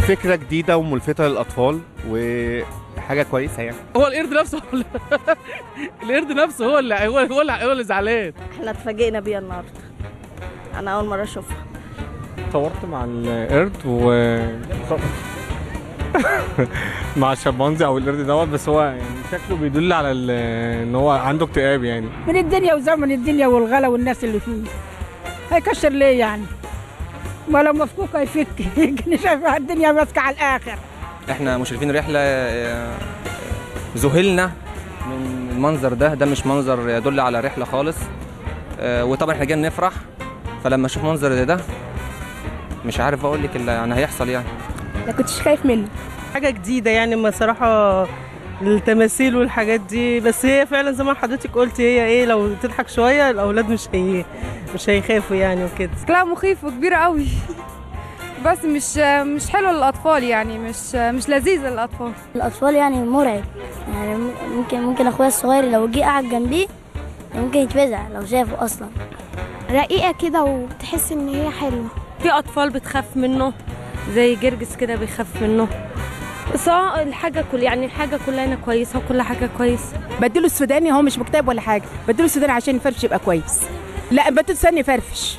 فكره جديده وملفته للاطفال وحاجه كويسه يعني هو القرد نفسه هو اللي القرد نفسه هو اللي هو هو اللي, هو اللي زعلان احنا اتفاجئنا بيها النهارده انا اول مره اشوفها صورت مع القرد و مع الشمبانزي او القرد دوت بس هو يعني شكله بيدل على ال- ان هو عنده اكتئاب يعني من الدنيا وزمن الدنيا والغلا والناس اللي فيه هيكشر ليه يعني ولو مفكوك هيفك يمكن شايف الدنيا ماسكه على الاخر احنا مشرفين رحله آه، ذهلنا من المنظر ده ده مش منظر يدل على رحله خالص آه، وطبعا احنا جايين نفرح فلما اشوف منظر زي ده مش عارف اقول لك اللي يعني هيحصل يعني ما كنتش خايف منه حاجة جديدة يعني ما صراحة التماثيل والحاجات دي بس هي فعلا زي ما حضرتك قلتي هي ايه لو تضحك شوية الأولاد مش هي مش هيخافوا يعني وكده شكلها مخيف وكبيرة قوي بس مش مش حلوة للأطفال يعني مش مش لذيذة للأطفال الاطفال يعني مرعب يعني ممكن ممكن اخويا الصغير لو جه قعد جنبيه ممكن يتفزع لو شافه اصلا رقيقه كده وتحس ان هي حلوه في اطفال بتخاف منه زي جرجس كده بيخاف منه بس هو الحاجه كل يعني الحاجه كلها هنا كويسه وكل حاجه كويسه بديله السوداني هو مش مكتئب ولا حاجه بديله السوداني عشان يفرفش يبقى كويس لا بديله السوداني يفرفش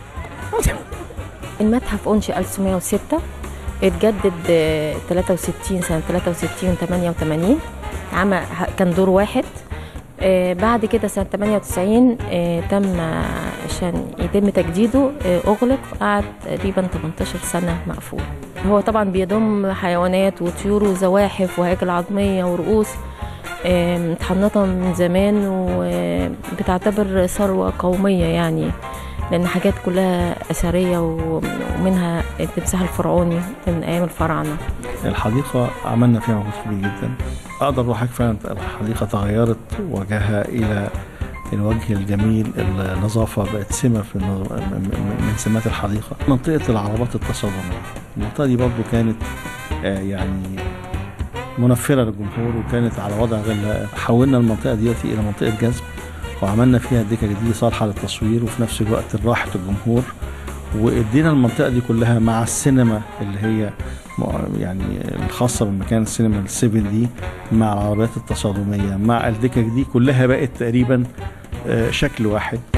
المتحف انشئ 1906 اتجدد آه، 63 سنه 63 88 عمل كان دور واحد آه، بعد كده سنة 98 آه، تم آه، عشان يتم تجديده آه، أغلق قعد تقريبا 18 سنة مقفول هو طبعا بيضم حيوانات وطيور وزواحف وهياكل عظمية ورؤوس آه، متحنطة من زمان وبتعتبر ثروة قومية يعني لأن حاجات كلها أثرية ومنها التمساح الفرعوني من أيام الفراعنة الحديقة عملنا فيها مجهود كبير جدا أقدر أقول لحضرتك فعلا الحديقة تغيرت وجهها إلى الوجه الجميل النظافة بقت سمة في النظ- من من سمات الحديقة منطقة العربات التصادمية المنطقة دي برضو كانت آه، يعني منفرة للجمهور وكانت على وضع غير لائق حولنا المنطقة ديتي إلى منطقة جذب وعملنا فيها دكة جديدة صالحة للتصوير وفي نفس الوقت راحة الجمهور وادينا المنطقة دي كلها مع السينما اللي هي م- يعني الخاصة بمكان السينما السيفن دي مع العربيات التصادمية مع الدكك دي كلها بقت تقريبا آه، شكل واحد